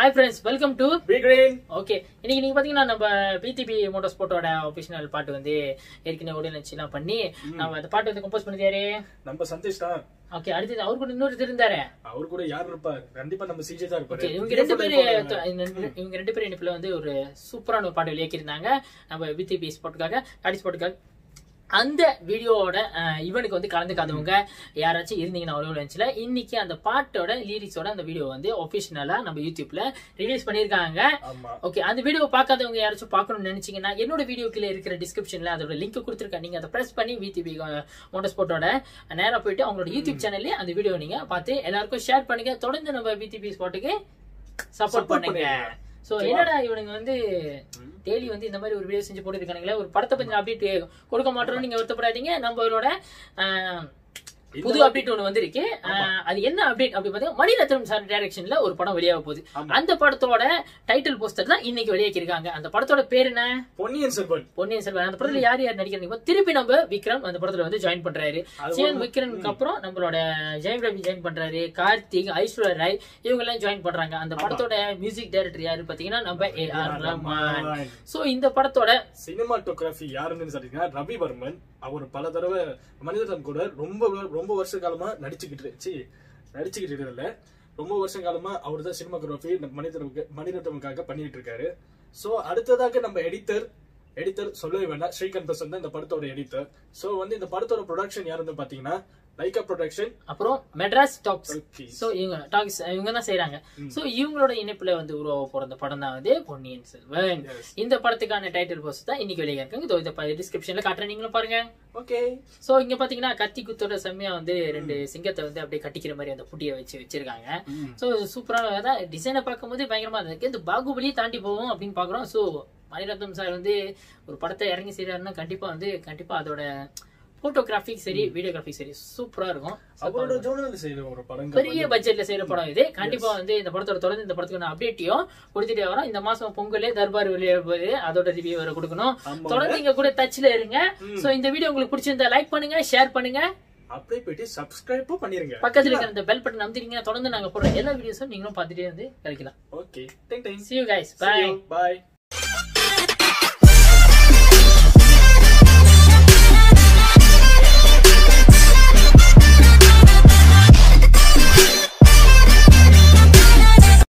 Hi friends welcome to B green okay இன்னைக்கு நீங்க பாத்தீங்கன்னா நம்ம பிடிபி மோட்டார் ஸ்போர்ட்டோட ஒபிஷனல் பாட்டு வந்து ஏற்கனவே ஆடியன்ஸ் எல்லாம் பண்ணி நம்ம அந்த பாட்டு வந்து கம்போஸ் பண்ணது யாரு நம்ம சந்தோஷ் தான் ஓகே அடுத்தது அவர் கூட இன்னொரு இருந்தாரு அவர் கூட யார் இருப்பா கண்டிப்பா நம்ம சிஜே தான் ஓகே இருப்பாரு இவங்க ரெண்டு பேரு இவங்க ரெண்டு பேரும் இனிப்புல வந்து ஒரு சூப்பரான ஒரு பாட்டு வெளியாக்கியிருந்தாங்க நம்ம பிடிபி ஸ்போர்ட்டுக்காக காடி ஸ்போர்ட்டுக்காக அந்த வீடியோவோட இவனுக்கு வந்து கலந்துக்காதவங்க யாராச்சும் இருந்தீங்கன்னா ஒரு லஞ்சில் இன்னைக்கு அந்த பாட்டோட லிரிக்ஸோட அந்த வீடியோ வந்து ஒபிஷனலா நம்ம யூடியூப்ல ரிலீஸ் பண்ணியிருக்காங்க ஆமா ஓகே அந்த வீடியோ பார்க்காதவங்க யாராச்சும் பார்க்கணும்னு நினைச்சீங்கன்னா என்னோட வீடியோ கீழே இருக்கிற டிஸ்கிரிப்ஷன்ல அதோட லிங்க் கொடுத்துருக்கேன் நீங்க அதை பிரஸ் பண்ணி விடிபி மோட்டர் ஸ்போர்ட்டோட நேரா போயிட்டு அவங்களோட யூடியூப் சேனல்லே அந்த வீடியோ நீங்க பார்த்து எல்லாருக்கும் ஷேர் பண்ணுங்க தொடர்ந்து நம்ம விடிபி ஸ்பாட்டுக்கு சப்போர்ட் Support பண்ணுங்க பண்ணுங்க. சோ என்னடா இவனுங்க வந்து டெய்லி வந்து இந்த மாதிரி ஒரு வீடியோ செஞ்சு போட்டுருக்கானுங்களே ஒரு படத்தை பத்தி அப்டேட் கொடுக்க மாட்டோம்னு நீங்க வருத்தப்படாதீங்க நம்மளோட ஆஹ், புது அப்டேட் ஒண்ணு வந்திருக்கு ஆஹ், அது என்ன அப்டேட் அப்படி பாத்தீங்கன்னா மணிரத்னம் சார் டைரக்ஷன்ல ஒரு படம் வெளியாக போகுது ஆமா. அந்த படத்தோட டைட்டில் போஸ்டர் தான் இன்னைக்கு வெளியாக்கியிருக்காங்க அந்த படத்தோட பேர் என்ன பொன்னியின் செல்வன் பொன்னியின் செல்வன் அந்த படத்துல யார் யார் நடிக்கிறாங்க திருப்பி நம்ம விக்ரம் அந்த படத்துல வந்து ஜாயின் பண்றாரு அது சிவன் விக்ரமுக்கு அப்புறம் நம்மளோட ஜெயம் ரவி ஜாயின் பண்றாரு கார்த்திக் ஐஸ்வர்யா ராய் இவங்க எல்லாம் ஜாயின் பண்றாங்க அந்த படத்தோட மியூசிக் டைரக்டர் யாரு பாத்தீங்கன்னா நம்ம ஏ ஆர் ரஹ்மான் சோ இந்த படத்தோட சினிமாட்டோகிராஃபி யாருன்னு சொல்றீங்கன்னா ரவி வர்மன் அவர் பல தடவை மனிதன் கூட ரொம்ப ரொம்ப வருஷ காலமா நடிச்சுக்கிட்டு சி நடிச்சுக்கிட்டு இல்ல ரொம்ப வருஷ காலமா அவர் தான் சினிமாட்டோகிராஃபி மனிதனுக்கு மணிரத்னமுக்காக பண்ணிட்டு இருக்காரு சோ அடுத்ததாக நம்ம எடிட்டர் எடிட்டர் சொல்லவே வேண்டாம் ஸ்ரீகாந்த் பிரசன் தான் இந்த படத்தோட எடிட்டர் சோ வந்து இந்த படத்தோட ப்ரொடக்ஷன் யாருன்னு பாத்தீங்கன்னா லைகா ப்ரொடக்ஷன் அப்புறம் மெட்ராஸ் டாக்ஸ் Okay. சோ இவங்க டாக்ஸ் இவங்க தான் செய்றாங்க சோ இவங்களோட இணைப்புல வந்து உருவாக போற இந்த படம் தான் வந்து பொன்னியின் செல்வன் Yes. இந்த படத்துக்கான டைட்டில் போஸ்ட் தான் இன்னைக்கு வெளியாக இருக்காங்க இதோ இந்த டிஸ்கிரிப்ஷன்ல காட்டுறேன் நீங்களும் பாருங்க ஓகே சோ இங்க பாத்தீங்கன்னா கத்தி குத்தோட செம்மையா வந்து ரெண்டு சிங்கத்தை வந்து அப்படியே கட்டிக்கிற மாதிரி அந்த புட்டியை வச்சு வச்சிருக்காங்க சோ சூப்பரான அதான் டிசைனை பார்க்கும்போது பயங்கரமா இருக்கு இந்த பாகுபலியை தாண்டி போவோம் அப்படின்னு பாக்குறோம் சோ மணிரத்னம் சார் வந்து ஒரு படத்தை இறங்கி செய்யறாருன்னா கண்டிப்பா வந்து கண்டிப்பா அதோட போட்டோகிராஃபிக் சரி வீடியோகிராஃபிக் சரி சூப்பரா இருக்கும் அவரோட ஜோனல் செய்யற ஒரு படங்கள் பெரிய பட்ஜெட்ல செய்யற படம் இது கண்டிப்பா வந்து இந்த படத்தோட தொடர்ந்து இந்த படத்துக்கு நான் அப்டேட்டையும் கொடுத்துட்டே வரோம் இந்த மாசம் பொங்கலே தர்பார் வெளியே போகுது அதோட ரிவ்யூ வர கொடுக்கணும் ஆமா. தொடர்ந்து இங்க கூட டச்ல இருங்க சோ இந்த வீடியோ உங்களுக்கு பிடிச்சிருந்தா லைக் பண்ணுங்க ஷேர் பண்ணுங்க அப்படியே போயிட்டு சப்ஸ்கிரைப்பும் பண்ணிருங்க பக்கத்துல இருக்கிற இந்த பெல் பட்டன் அமுத்திட்டீங்கன்னா தொடர்ந்து நாங்க போடுற எல்லா வீடியோஸும் நீங்களும் பார்த்துட்டே வந்து கிடைக்கலாம் okay thank thanks see you guys bye bye